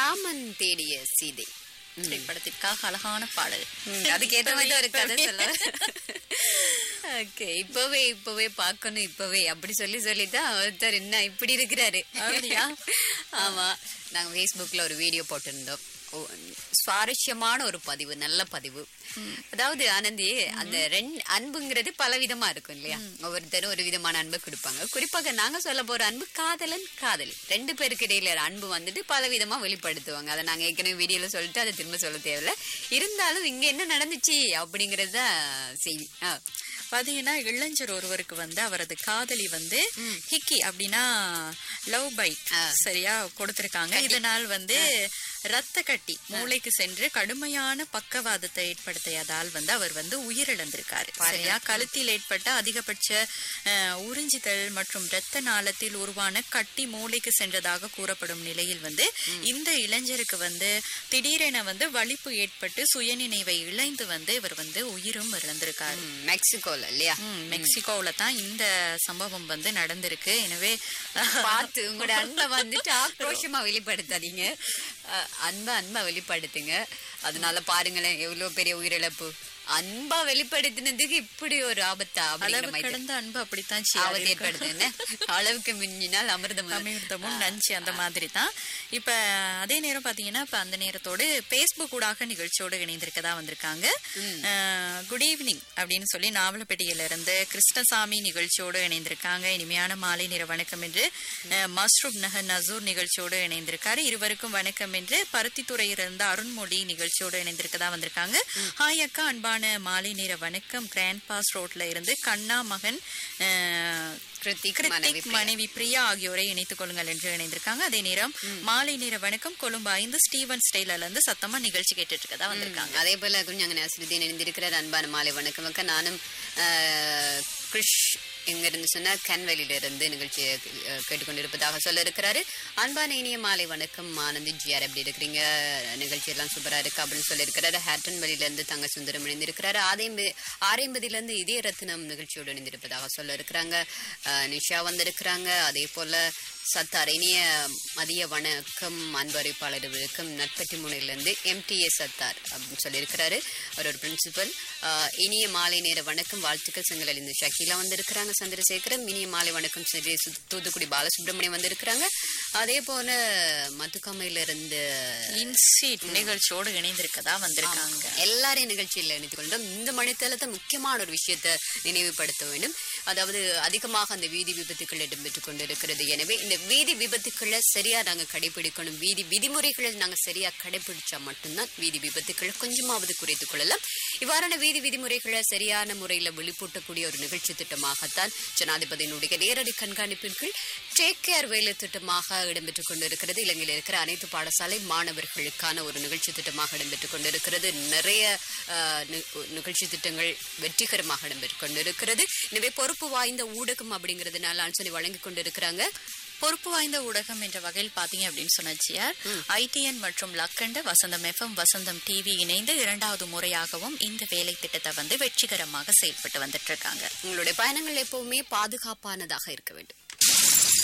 ராமன் தேடிய சீதை திரைப்படத்திற்காக அழகான பாடல் அதுக்கு ஏத்த மாதிரி ஒரு கதை சொல்ல ஓகே இப்பவே இப்பவே பார்க்கணும் இப்பவே அப்படி சொல்லி சொல்லிதான் ஒருத்தர் என்ன இப்படி இருக்கிறாரு அப்படியா? ஆமா நாங்க Facebookல ஒரு வீடியோ போட்டிருந்தோம் ஓ, சுவாரஸ்யமான ஒரு பதிவு நல்ல பதிவு அதாவது ஆனந்தி அந்த ரெண்டு அன்புங்கிறது பல விதமா இருக்கும் இல்லையா ஒவ்வொருத்தரும் ஒரு விதமான அன்பை கொடுப்பாங்க குறிப்பாக நாங்க சொல்ல போற அன்பு காதலன் காதலி ரெண்டு பேருக்கு இடையில அன்பு வந்துட்டு பல விதமா வெளிப்படுத்துவாங்க அதை நாங்க ஏற்கனவே வீடியோல சொல்லிட்டு அதை திரும்ப சொல்ல தேவையில்ல இருந்தாலும் இங்க என்ன நடந்துச்சு அப்படிங்கறது தான் செய்தி ஆ. பாத்தீங்கன்னா இளைஞர் ஒருவருக்கு வந்து அவரது காதலி வந்து ஹிக்கி அப்படின்னா லவ் பை சரியா கொடுத்திருக்காங்க இதனால் வந்து ரத்த கட்டி மூளைக்கு சென்று கடுமையான பக்கவாதத்தை ஏற்படுத்தியதால் வந்து அவர் வந்து உயிரிழந்திருக்காரு சரியா கழுத்தில் ஏற்பட்ட அதிகபட்ச அஹ், உறிஞ்சிதல் மற்றும் இரத்த நாளத்தில் உருவான கட்டி மூளைக்கு சென்றதாக கூறப்படும் நிலையில் வந்து இந்த இளைஞருக்கு வந்து திடீரென வந்து வலிப்பு ஏற்பட்டு சுயநினைவை இழந்து வந்து இவர் வந்து உயிரும் இழந்திருக்காரு ம், மெக்சிகோல இல்லையா ம், மெக்சிகோவுல தான் இந்த சம்பவம் வந்து நடந்திருக்கு எனவே பார்த்து உங்களோட அன்பை வந்துட்டு ஆக்ரோஷமா வெளிப்படுத்தாதீங்க அஹ், அன்பை அன்பா வெளிப்படுத்துங்க அதனால பாருங்களேன் எவ்வளவு பெரிய உயிரிழப்பு அன்பா வெளிப்படுத்தினதுக்கு இப்படி ஒரு ஆபத்தா அப்படிங்கிற அளவு மாதிரி கடந்த அன்பு அப்படித்தான் ஆபத்து ஏற்படுது என்ன அளவுக்கு மிஞ்சினால் அமிர்தம் அமிர்தமும் நஞ்சு அந்த மாதிரி தான் இப்ப அதே நேரம் பாத்தீங்கன்னா இப்ப அந்த நேரத்தோடு பேஸ்புக் ஊடாக நிகழ்ச்சியோடு இணைந்திருக்கதா வந்திருக்காங்க குட் ஈவினிங் அப்படின்னு சொல்லி நாவலப்பேட்டையில இருந்து கிருஷ்ணசாமி நிகழ்ச்சியோடு இணைந்திருக்காங்க இனிமையான மாலை நேர வணக்கம் என்று அஹ், மஸ்ரூப் நகர் நசூர் நிகழ்ச்சியோடு இணைந்திருக்காரு இருவருக்கும் வணக்கம் என்று பருத்தித்துறையிலிருந்து அருண்மொழி நிகழ்ச்சியோடு இணைந்திருக்கதா வந்திருக்காங்க ஹாய் அக்கா அன்பான மாலை நேர வணக்கம் கிராண்ட் பாஸ் ரோட்ல இருந்து கண்ணா மகன் அஹ், கிருத்திக் மனைவி கிருத்திக் மனைவி பிரியா ஆகியோரை இணைத்துக் கொள்ளுங்கள் என்று இணைந்திருக்காங்க அதே நேரம் மாலை நேர வணக்கம் கொழும்பு ஐந்து ஸ்டீவன் ஸ்டைல இருந்து சத்தமா நிகழ்ச்சி கேட்டுட்டு இருக்கதா வந்திருக்காங்க அதே போல குஞ்சாங்க நசுருதீன் இணைந்திருக்கிறார் அன்பான மாலை வணக்கம் அக்கா நானும் அஹ், கிருஷ் எங்க இருந்து சொன்னா கன்வெளியில இருந்து நிகழ்ச்சியை அஹ், கேட்டுக்கொண்டிருப்பதாக சொல்ல இருக்கிறாரு அன்பான இனிய மாலை வணக்கம் ஆனந்தி ஜிஆர் எப்படி இருக்கிறீங்க நிகழ்ச்சி எல்லாம் சூப்பரா இருக்கு அப்படின்னு சொல்லியிருக்கிறாரு ஹேட்டன் வெளியில இருந்து தங்க சுந்தரம் இணைந்திருக்கிறாரு ஆரைம்பது ஆரைம்பதில இருந்து இதய ரத்னம் நிகழ்ச்சியோடு இணைந்திருப்பதாக சொல்ல இருக்கிறாங்க அஹ், நிஷா வந்திருக்கிறாங்க அதே போல சத்தார் இனிய மதிய வணக்கம் அன்பறிப்பாளர்களுக்கும் நட்பட்டி முனையிலிருந்து எம்டிஏ சத்தார் அப்படின்னு சொல்லியிருக்கிறாரு அவர் ஒரு பிரின்சிபல் இனிய மாலை நேர வணக்கம் வாழ்த்துக்கள் செங்கலிருந்து ஷக்கீலா வந்திருக்கிறாங்க சந்திரசேகரம் இனிய மாலை வணக்கம் ஸ்ரீ சு- தூத்துக்குடி பாலசுப்ரமணியம் வந்திருக்கிறாங்க அதே போல மத்துக்காமையில இருந்து இன்சீட் நிகழ்ச்சியோடு இணைந்திருக்கதா வந்திருக்காங்க எல்லாரையும் நிகழ்ச்சியில் இணைத்துக் கொண்டோம் இந்த மணித்தளத்தை முக்கியமான ஒரு விஷயத்தை நினைவுபடுத்த வேண்டும் அதாவது அதிகமாக அந்த வீதி விபத்துக்கள் இடம்பெற்றுக் கொண்டிருக்கிறது எனவே இந்த வீதி விபத்துக்களை சரியா நாங்க கடைபிடிக்கணும் வீதி விதிமுறைகளை நாங்க சரியா கடைபிடிச்சா மட்டும்தான் வீதி விபத்துக்களை கொஞ்சமாவது குறைத்துக் கொள்ளலாம் இவ்வாறான வீதி விதிமுறைகளை சரியான முறையில வெளிப்பூட்டக்கூடிய ஒரு நிகழ்ச்சி திட்டமாகத்தான் ஜனாதிபதியினுடைய நேரடி கண்காணிப்பின் கீழ் டேக் கேர் வேலை திட்டமாக இடம்பெற்றுக் கொண்டிருக்கிறது இலங்கையில் இருக்கிற அனைத்து பாடசாலை மாணவர்களுக்கான ஒரு நிகழ்ச்சி திட்டமாக இடம்பெற்றுக் கொண்டிருக்கிறது நிறைய ஆஹ், நி- நிகழ்ச்சி திட்டங்கள் வெற்றிகரமாக இடம்பெற்றுக் கொண்டிருக்கிறது எனவே பொறுப்பு வாய்ந்த ஊடகம் அப்படிங்கறதுனால ஆலோசனை வழங்கி கொண்டிருக்கிறாங்க பொறுப்பு வாய்ந்த ஊடகம் என்ற வகையில் பாத்தீங்க அப்படின்னு சொன்னாச்சியார் ஐடிஎன் மற்றும் லக்கண்ட வசந்தம் எஃப்எம் வசந்தம் டிவி இணைந்து இரண்டாவது முறையாகவும் இந்த வேலை திட்டத்தை வந்து வெற்றிகரமாக செயல்பட்டு வந்துட்டு இருக்காங்க உங்களுடைய பயணங்கள் எப்பவுமே பாதுகாப்பானதாக இருக்க வேண்டும்